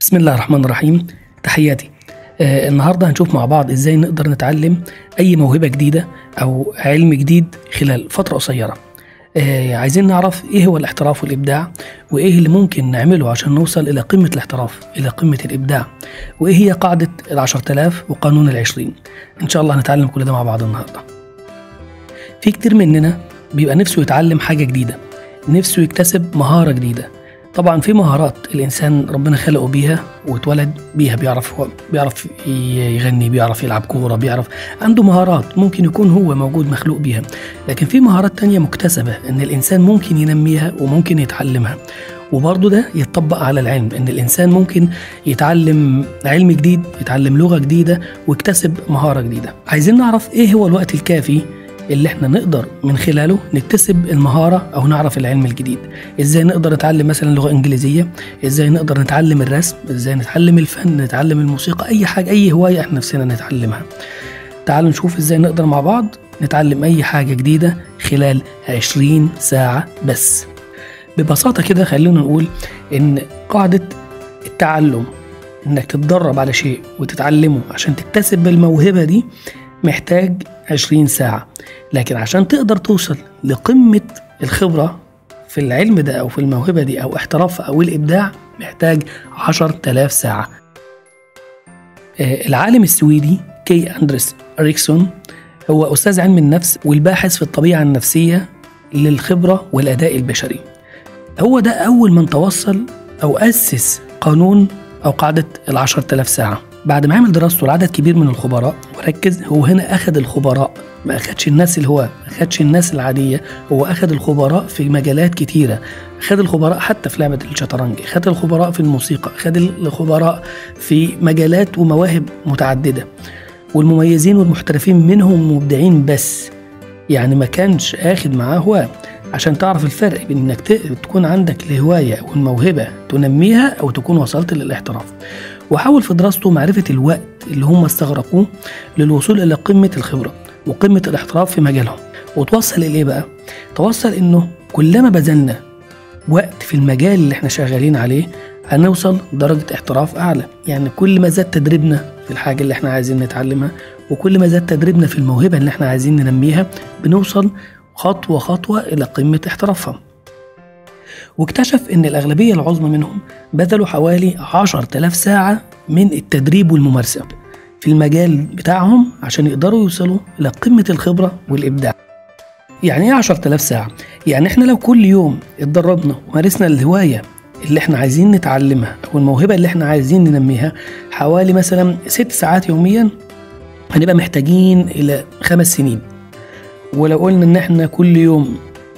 بسم الله الرحمن الرحيم تحياتي آه النهارده هنشوف مع بعض ازاي نقدر نتعلم اي موهبه جديده او علم جديد خلال فتره قصيره آه عايزين نعرف ايه هو الاحتراف والابداع وايه اللي ممكن نعمله عشان نوصل الى قمه الاحتراف الى قمه الابداع وايه هي قاعده العشر تلاف وقانون العشرين ان شاء الله هنتعلم كل ده مع بعض النهارده في كتير مننا بيبقى نفسه يتعلم حاجه جديده نفسه يكتسب مهاره جديده طبعا في مهارات الانسان ربنا خلقه بيها واتولد بيها بيعرف هو بيعرف يغني بيعرف يلعب كوره بيعرف عنده مهارات ممكن يكون هو موجود مخلوق بيها لكن في مهارات تانية مكتسبه ان الانسان ممكن ينميها وممكن يتعلمها وبرضه ده يتطبق على العلم ان الانسان ممكن يتعلم علم جديد يتعلم لغه جديده ويكتسب مهاره جديده عايزين نعرف ايه هو الوقت الكافي اللي احنا نقدر من خلاله نكتسب المهارة أو نعرف العلم الجديد ازاي نقدر نتعلم مثلا لغة إنجليزية ازاي نقدر نتعلم الرسم ازاي نتعلم الفن نتعلم الموسيقى أي حاجة أي هواية احنا نفسنا نتعلمها تعالوا نشوف ازاي نقدر مع بعض نتعلم أي حاجة جديدة خلال 20 ساعة بس ببساطة كده خلينا نقول إن قاعدة التعلم إنك تتدرب على شيء وتتعلمه عشان تكتسب الموهبة دي محتاج 20 ساعة لكن عشان تقدر توصل لقمة الخبرة في العلم ده أو في الموهبة دي أو احتراف أو الإبداع محتاج 10000 ساعة آه العالم السويدي كي أندرس أريكسون هو أستاذ علم النفس والباحث في الطبيعة النفسية للخبرة والأداء البشري هو ده أول من توصل أو أسس قانون أو قاعدة العشر تلاف ساعة بعد ما عمل دراسته لعدد كبير من الخبراء وركز هو هنا أخذ الخبراء ما أخدش الناس اللي هو ما أخدش الناس العادية هو أخذ الخبراء في مجالات كتيرة أخذ الخبراء حتى في لعبة الشطرنج أخذ الخبراء في الموسيقى أخذ الخبراء في مجالات ومواهب متعددة والمميزين والمحترفين منهم مبدعين بس يعني ما كانش اخد معاه هواة عشان تعرف الفرق بين انك تكون عندك الهواية او الموهبة تنميها او تكون وصلت للاحتراف وحاول في دراسته معرفة الوقت اللي هم استغرقوه للوصول إلى قمة الخبرة وقمة الاحتراف في مجالهم وتوصل إليه بقى؟ توصل إنه كلما بذلنا وقت في المجال اللي احنا شغالين عليه هنوصل درجة احتراف أعلى يعني كل ما زاد تدريبنا في الحاجة اللي احنا عايزين نتعلمها وكل ما زاد تدريبنا في الموهبة اللي احنا عايزين ننميها بنوصل خطوة خطوة إلى قمة احترافها واكتشف ان الأغلبية العظمى منهم بذلوا حوالي 10000 ساعة من التدريب والممارسة في المجال بتاعهم عشان يقدروا يوصلوا إلى قمة الخبرة والإبداع يعني ايه 10000 ساعة؟ يعني احنا لو كل يوم اتدربنا ومارسنا الهواية اللي احنا عايزين نتعلمها أو الموهبة اللي احنا عايزين ننميها حوالي مثلا ست ساعات يوميا هنبقى محتاجين إلى خمس سنين ولو قلنا إن احنا كل يوم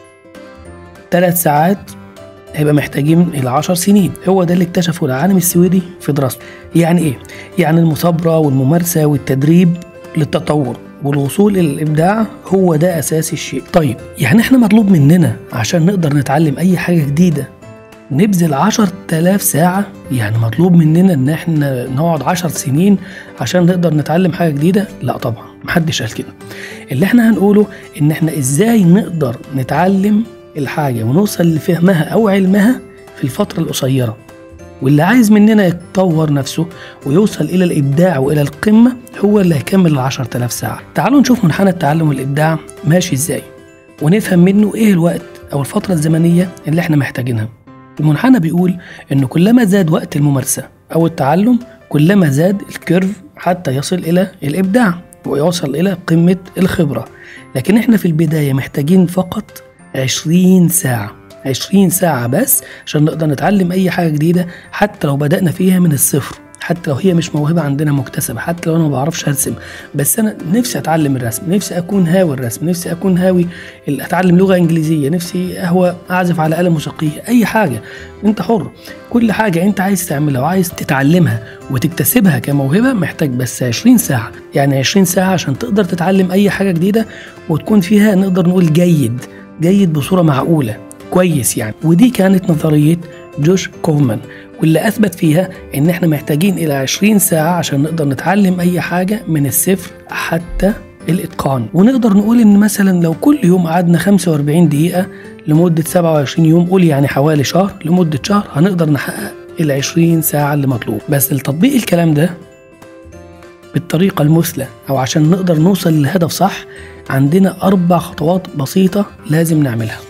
ثلاث ساعات هيبقى محتاجين إلى عشر سنين هو ده اللي اكتشفه العالم السويدي في دراسته يعني إيه؟ يعني المثابرة والممارسة والتدريب للتطور والوصول إلى الإبداع هو ده أساس الشيء طيب يعني إحنا مطلوب مننا عشان نقدر نتعلم أي حاجة جديدة نبذل عشر تلاف ساعة يعني مطلوب مننا إن إحنا نقعد عشر سنين عشان نقدر نتعلم حاجة جديدة لا طبعا محدش قال كده اللي إحنا هنقوله إن إحنا إزاي نقدر نتعلم الحاجة ونوصل لفهمها أو علمها في الفترة القصيرة واللي عايز مننا يتطور نفسه ويوصل إلى الإبداع وإلى القمة هو اللي هيكمل العشر تلاف ساعة تعالوا نشوف منحنى التعلم والإبداع ماشي إزاي ونفهم منه إيه الوقت أو الفترة الزمنية اللي إحنا محتاجينها المنحنى بيقول إن كلما زاد وقت الممارسة أو التعلم كلما زاد الكيرف حتى يصل إلى الإبداع ويوصل إلى قمة الخبرة لكن إحنا في البداية محتاجين فقط 20 ساعة 20 ساعة بس عشان نقدر نتعلم أي حاجة جديدة حتى لو بدأنا فيها من الصفر حتى لو هي مش موهبة عندنا مكتسبة حتى لو أنا ما بعرفش أرسم بس أنا نفسي أتعلم الرسم نفسي أكون هاوي الرسم نفسي أكون هاوي أتعلم لغة إنجليزية نفسي أهوى أعزف على آلة موسيقية أي حاجة أنت حر كل حاجة أنت عايز تعملها وعايز تتعلمها وتكتسبها كموهبة محتاج بس 20 ساعة يعني 20 ساعة عشان تقدر تتعلم أي حاجة جديدة وتكون فيها نقدر نقول جيد جيد بصورة معقولة كويس يعني ودي كانت نظرية جوش كوفمان واللي أثبت فيها إن إحنا محتاجين إلى 20 ساعة عشان نقدر نتعلم أي حاجة من الصفر حتى الإتقان ونقدر نقول إن مثلا لو كل يوم قعدنا 45 دقيقة لمدة 27 يوم قول يعني حوالي شهر لمدة شهر هنقدر نحقق ال 20 ساعة اللي مطلوب بس لتطبيق الكلام ده بالطريقة المثلى أو عشان نقدر نوصل للهدف صح عندنا أربع خطوات بسيطة لازم نعملها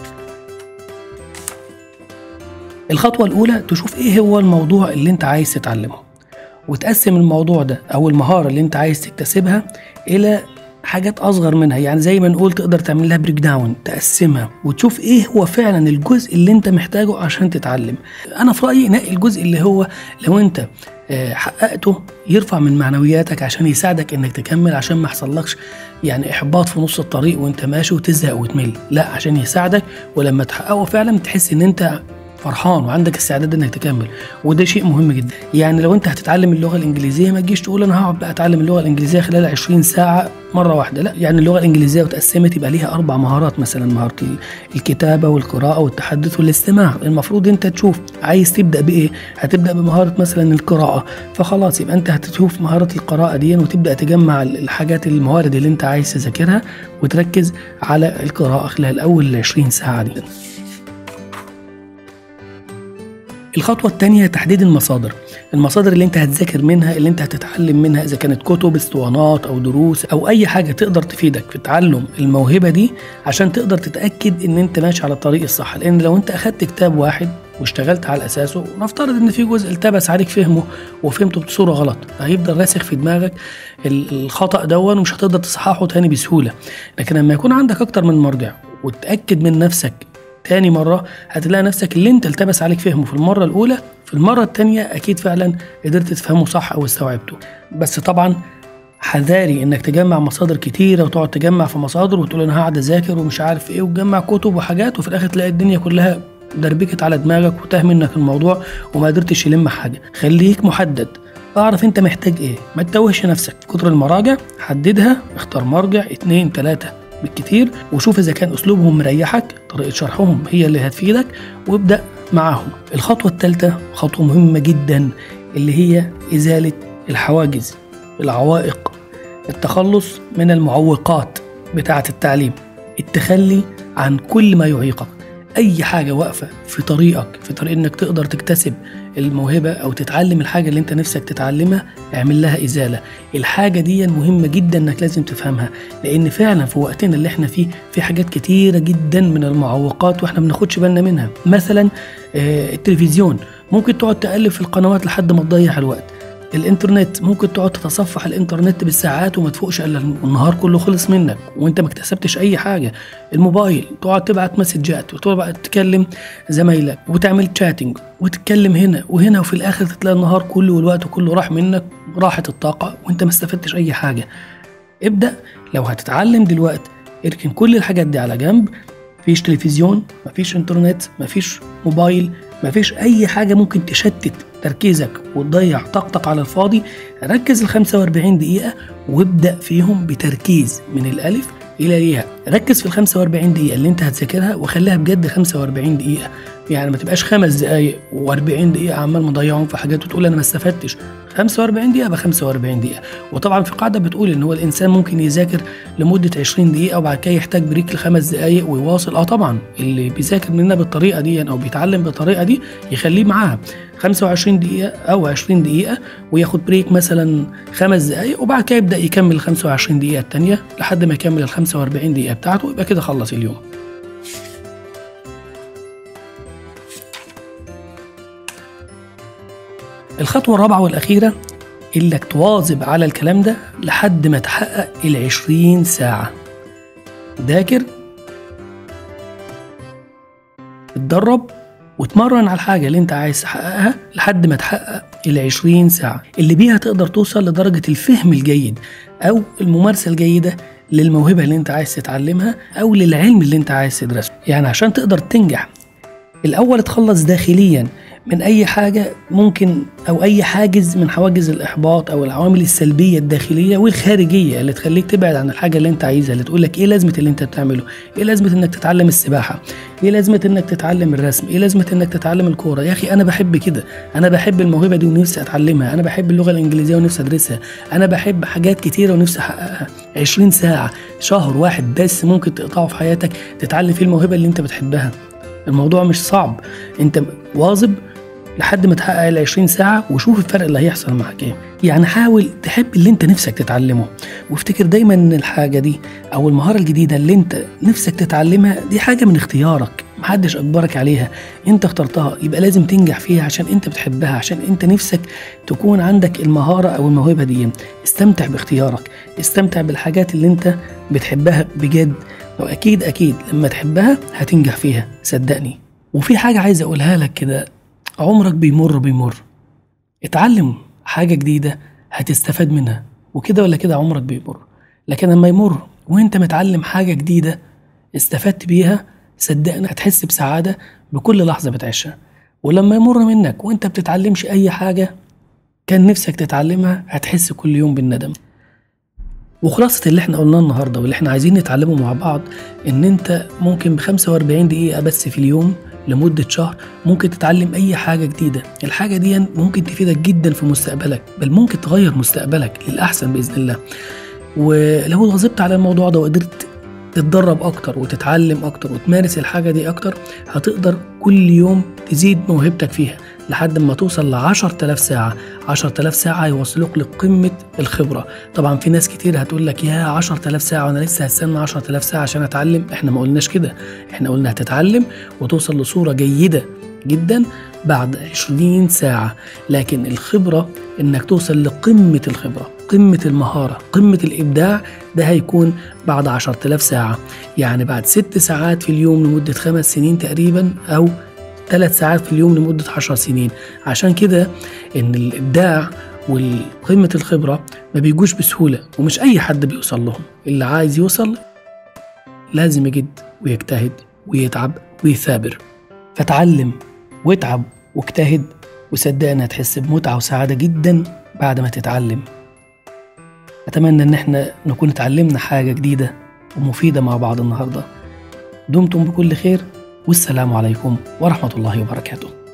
الخطوة الأولى تشوف إيه هو الموضوع اللي أنت عايز تتعلمه وتقسم الموضوع ده أو المهارة اللي أنت عايز تكتسبها إلى حاجات اصغر منها يعني زي ما نقول تقدر تعمل لها بريك داون تقسمها وتشوف ايه هو فعلا الجزء اللي انت محتاجه عشان تتعلم انا في رايي نقي الجزء اللي هو لو انت آه، حققته يرفع من معنوياتك عشان يساعدك انك تكمل عشان ما يحصلكش يعني احباط في نص الطريق وانت ماشي وتزهق وتمل لا عشان يساعدك ولما تحققه فعلا تحس ان انت فرحان وعندك استعداد انك تكمل وده شيء مهم جدا يعني لو انت هتتعلم اللغه الانجليزيه ما تجيش تقول انا هقعد بقى اتعلم اللغه الانجليزيه خلال 20 ساعه مره واحده لا يعني اللغه الانجليزيه وتقسمت يبقى ليها اربع مهارات مثلا مهاره الكتابه والقراءه والتحدث والاستماع المفروض انت تشوف عايز تبدا بايه هتبدا بمهاره مثلا القراءه فخلاص يبقى انت هتشوف مهاره القراءه دي وتبدا تجمع الحاجات الموارد اللي انت عايز تذاكرها وتركز على القراءه خلال اول 20 ساعه دي الخطوة الثانية تحديد المصادر المصادر اللي انت هتذاكر منها اللي انت هتتعلم منها اذا كانت كتب اسطوانات او دروس او اي حاجة تقدر تفيدك في تعلم الموهبة دي عشان تقدر تتأكد ان انت ماشي على الطريق الصح لان لو انت اخدت كتاب واحد واشتغلت على اساسه نفترض ان في جزء التبس عليك فهمه وفهمته بصوره غلط هيفضل راسخ في دماغك الخطا دون ومش هتقدر تصححه تاني بسهوله لكن لما يكون عندك اكتر من مرجع وتاكد من نفسك تاني مرة هتلاقي نفسك اللي انت التبس عليك فهمه في المرة الأولى في المرة التانية أكيد فعلا قدرت تفهمه صح أو استوعبته بس طبعا حذاري انك تجمع مصادر كتيره وتقعد تجمع في مصادر وتقول انا هقعد اذاكر ومش عارف ايه وتجمع كتب وحاجات وفي الاخر تلاقي الدنيا كلها دربكت على دماغك وتاه منك الموضوع وما قدرتش تلم حاجه خليك محدد اعرف انت محتاج ايه ما تتوهش نفسك كتر المراجع حددها اختار مرجع اتنين تلاته بالكتير وشوف اذا كان اسلوبهم مريحك طريقه شرحهم هي اللي هتفيدك وابدا معاهم الخطوه الثالثه خطوه مهمه جدا اللي هي ازاله الحواجز العوائق التخلص من المعوقات بتاعه التعليم التخلي عن كل ما يعيقك اي حاجه واقفه في طريقك في طريق انك تقدر تكتسب الموهبه او تتعلم الحاجه اللي انت نفسك تتعلمها اعمل لها ازاله الحاجه دي مهمه جدا انك لازم تفهمها لان فعلا في وقتنا اللي احنا فيه في حاجات كتيره جدا من المعوقات واحنا ما بناخدش بالنا منها مثلا آه، التلفزيون ممكن تقعد تقلب في القنوات لحد ما تضيع الوقت الانترنت ممكن تقعد تتصفح الانترنت بالساعات وما تفوقش الا النهار كله خلص منك وانت ما اكتسبتش اي حاجه الموبايل تقعد تبعت مسجات وتقعد تكلم زمايلك وتعمل تشاتنج وتتكلم هنا وهنا وفي الاخر تلاقي النهار كله والوقت كله راح منك راحت الطاقه وانت ما استفدتش اي حاجه ابدا لو هتتعلم دلوقتي اركن كل الحاجات دي على جنب مفيش تلفزيون مفيش انترنت مفيش موبايل مفيش اي حاجه ممكن تشتت تركيزك وتضيع طاقتك على الفاضي ركز ال 45 دقيقه وابدا فيهم بتركيز من الالف الى الياء ركز في ال 45 دقيقه اللي انت هتذاكرها وخليها بجد 45 دقيقه يعني ما تبقاش خمس دقايق و40 دقيقه عمال مضيعهم في حاجات وتقول انا ما استفدتش 45 دقيقه ب 45 دقيقه وطبعا في قاعده بتقول ان هو الانسان ممكن يذاكر لمده 20 دقيقه وبعد كده يحتاج بريك لخمس دقايق ويواصل اه طبعا اللي بيذاكر مننا بالطريقه دي او بيتعلم بالطريقه دي يخليه معاها 25 دقيقة أو 20 دقيقة وياخد بريك مثلا خمس دقايق وبعد كده يبدأ يكمل ال 25 دقيقة التانية لحد ما يكمل ال 45 دقيقة بتاعته يبقى كده خلص اليوم. الخطوة الرابعة والأخيرة إنك تواظب على الكلام ده لحد ما تحقق ال 20 ساعة. ذاكر اتدرب وتمرن على الحاجة اللي انت عايز تحققها لحد ما تحقق ال 20 ساعة اللي بيها تقدر توصل لدرجة الفهم الجيد أو الممارسة الجيدة للموهبة اللي انت عايز تتعلمها أو للعلم اللي انت عايز تدرسه يعني عشان تقدر تنجح الأول تخلص داخليا من اي حاجه ممكن او اي حاجز من حواجز الاحباط او العوامل السلبيه الداخليه والخارجيه اللي تخليك تبعد عن الحاجه اللي انت عايزها اللي تقول لك ايه لازمه اللي انت بتعمله ايه لازمه انك تتعلم السباحه ايه لازمه انك تتعلم الرسم ايه لازمه انك تتعلم الكوره يا اخي انا بحب كده انا بحب الموهبه دي ونفسي اتعلمها انا بحب اللغه الانجليزيه ونفسي ادرسها انا بحب حاجات كتيره ونفسي احققها 20 ساعه شهر واحد بس ممكن تقطعه في حياتك تتعلم فيه الموهبه اللي انت بتحبها الموضوع مش صعب انت واظب لحد ما تحقق ال 20 ساعة وشوف الفرق اللي هيحصل معاك ايه يعني حاول تحب اللي انت نفسك تتعلمه وافتكر دايما ان الحاجة دي او المهارة الجديدة اللي انت نفسك تتعلمها دي حاجة من اختيارك محدش اجبرك عليها انت اخترتها يبقى لازم تنجح فيها عشان انت بتحبها عشان انت نفسك تكون عندك المهارة او الموهبة دي استمتع باختيارك استمتع بالحاجات اللي انت بتحبها بجد واكيد اكيد لما تحبها هتنجح فيها صدقني وفي حاجة عايز اقولها لك كده عمرك بيمر بيمر اتعلم حاجة جديدة هتستفاد منها وكده ولا كده عمرك بيمر لكن لما يمر وانت متعلم حاجة جديدة استفدت بيها صدقني هتحس بسعادة بكل لحظة بتعيشها ولما يمر منك وانت بتتعلمش اي حاجة كان نفسك تتعلمها هتحس كل يوم بالندم وخلاصة اللي احنا قلناه النهاردة واللي احنا عايزين نتعلمه مع بعض ان انت ممكن ب 45 دقيقة بس في اليوم لمدة شهر ممكن تتعلم أي حاجة جديدة الحاجة دي ممكن تفيدك جدا في مستقبلك بل ممكن تغير مستقبلك للأحسن بإذن الله ولو واظبت على الموضوع ده وقدرت تتدرب أكتر وتتعلم أكتر وتمارس الحاجة دي أكتر هتقدر كل يوم تزيد موهبتك فيها لحد ما توصل ل 10000 ساعة 10000 ساعة يوصلوك لقمة الخبرة طبعا في ناس كتير هتقول لك يا 10000 ساعة وانا لسه هستنى 10000 ساعة عشان اتعلم احنا ما قلناش كده احنا قلنا هتتعلم وتوصل لصورة جيدة جدا بعد 20 ساعة لكن الخبرة انك توصل لقمة الخبرة قمة المهارة قمة الإبداع ده هيكون بعد 10000 ساعة يعني بعد ست ساعات في اليوم لمدة خمس سنين تقريبا أو ثلاث ساعات في اليوم لمدة عشر سنين عشان كده إن الإبداع وقمة الخبرة ما بيجوش بسهولة ومش أي حد بيوصل لهم اللي عايز يوصل لازم يجد ويجتهد ويتعب ويثابر فتعلم واتعب واجتهد وصدقني هتحس بمتعة وسعادة جدا بعد ما تتعلم أتمنى إن احنا نكون اتعلمنا حاجة جديدة ومفيدة مع بعض النهاردة دمتم بكل خير والسلام عليكم ورحمة الله وبركاته